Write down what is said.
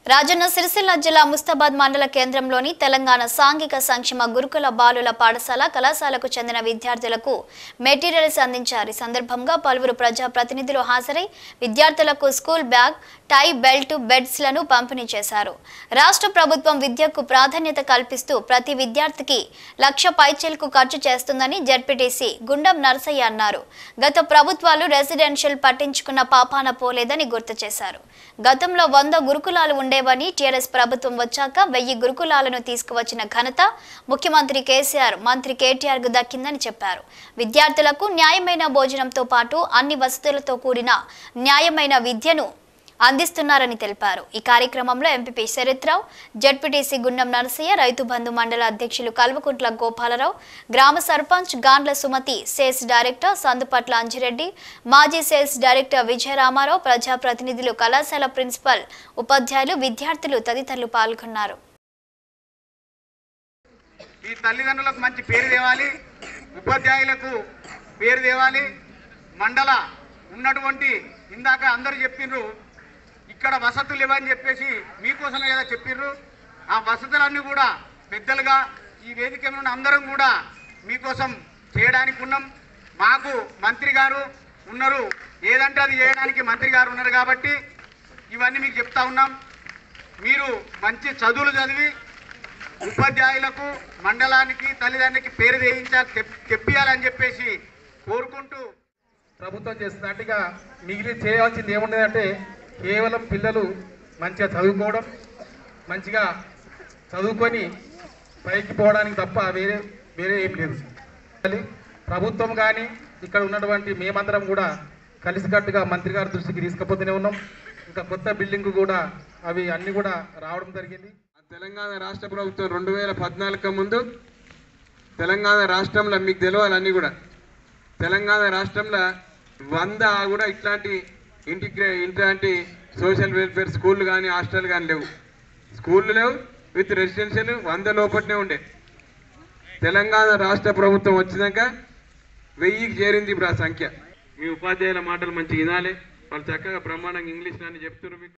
రాజన్న సిరిసిల్ల జిల్లా ముస్తాబాద్ మండల కేంద్రంలోని తెలంగాణ సాంఘిక సంక్షేమ గురుకుల బాలుల పాఠశాల కళాశాలకు చెందిన విద్యార్థులకు మెటీరియల్స్ అందించారు ఈ సందర్భంగా పలువురు ప్రజా ప్రతినిధులు హాజరై విద్యార్థులకు school bag tie belt beds లను పంపిణీ చేశారు రాష్ట్ర ప్రభుత్వం విద్యకు ప్రాధాన్యత కల్పిస్తూ ప్రతి విద్యార్థికి లక్ష పైచీలకు ఖర్చు చేస్తుందని జడ్పీటీసీ గుండం నరసయ్య అన్నారు గత ప్రభుత్వాలు రెసిడెన్షియల్ పట్టించుకున్న పాపాన పోలేదని గుర్తు చేశారు గతంలో వంద గురుకులాలు ఉండేవని టీఆర్ఎస్ ప్రభుత్వం వచ్చాక వెయ్యి గురుకులాలను తీసుకువచ్చిన ఘనత ముఖ్యమంత్రి కేసీఆర్ మంత్రి కేటీఆర్ కు దక్కిందని చెప్పారు విద్యార్థులకు న్యాయమైన భోజనంతో పాటు అన్ని వసతులతో కూడిన న్యాయమైన విద్యను అందిస్తున్నారని తెలిపారు ఈ కార్యక్రమంలో ఎంపీపీ శరత్రావు జడ్పీటీసీ గుండం నరసయ్య రైతు బంధు మండల అధ్యక్షులు కల్వకుంట్ల గోపాలరావు గ్రామ సర్పంచ్ గాండ్ల సుమతి సేల్స్ డైరెక్టర్ సందుపట్ల అంజిరెడ్డి మాజీ సేల్స్ డైరెక్టర్ విజయరామారావు ప్రజాప్రతినిధులు కళాశాల ప్రిన్సిపల్ ఉపాధ్యాయులు విద్యార్థులు తదితరులు పాల్గొన్నారు ఈ తల్లిదండ్రులకు మంచి పేరు తేవాలి ఉపాధ్యాయులకు పేరు తేవాలి మండల ఉన్నటువంటి ఇందాక అందరూ చెప్పిండ్రు ఇక్కడ వసతులు ఇవ్వని చెప్పేసి మీకోసమే కదా చెప్పిర్రు ఆ వసతులన్నీ కూడా పెద్దలుగా ఈ వేదిక మీద ఉన్న అందరం కూడా మీకోసం చేయడానికి ఉన్నాం మాకు మంత్రి గారు ఉన్నారు ఏదంటే అది చేయడానికి మంత్రి గారు ఉన్నారు కాబట్టి ఇవన్నీ మీకు చెప్తా ఉన్నాం మీరు మంచి చదువులు చదివి ఉపాధ్యాయులకు మండలానికి తల్లిదండ్రులకి పేరు వేయించాలి తెప్- తెప్పియాలని చెప్పేసి కోరుకుంటూ ప్రభుత్వం చేస్తున్నట్టుగా మిగిలి చేయవలసింది ఏముండదంటే కేవలం పిల్లలు మంచిగా చదువుకోవడం మంచిగా చదువుకొని పైకి పోవడానికి తప్ప వేరే వేరే ఏం లేదు ప్రభుత్వం కానీ ఇక్కడ ఉన్నటువంటి మేమందరం కూడా కలిసికట్టుగా మంత్రి గారి దృష్టికి తీసుకుపోతూనే ఉన్నాం ఇంకా కొత్త బిల్డింగ్ కూడా అవి అన్ని కూడా రావడం జరిగింది తెలంగాణ రాష్ట్ర ప్రభుత్వం రెండు వేల పద్నాలుగు ముందు తెలంగాణ రాష్ట్రంలో మీకు తెలియాలి అన్నీ కూడా తెలంగాణ రాష్ట్రంలో వంద కూడా ఇట్లాంటి ఇంటిగ్రే ఇట్లాంటి సోషల్ వెల్ఫేర్ స్కూళ్ళు కానీ హాస్టల్ కానీ లేవు స్కూళ్ళు లేవు విత్ రెసిడెన్షియల్ వంద లోపట్నే ఉండే తెలంగాణ రాష్ట్ర ప్రభుత్వం వచ్చినాక వెయ్యికి చేరింది ఇప్పుడు ఆ సంఖ్య మీ ఉపాధ్యాయుల మాటలు మంచిగా వినాలి వాళ్ళు చక్కగా బ్రహ్మాండంగా ఇంగ్లీష్ అని చెప్తున్నారు మీకు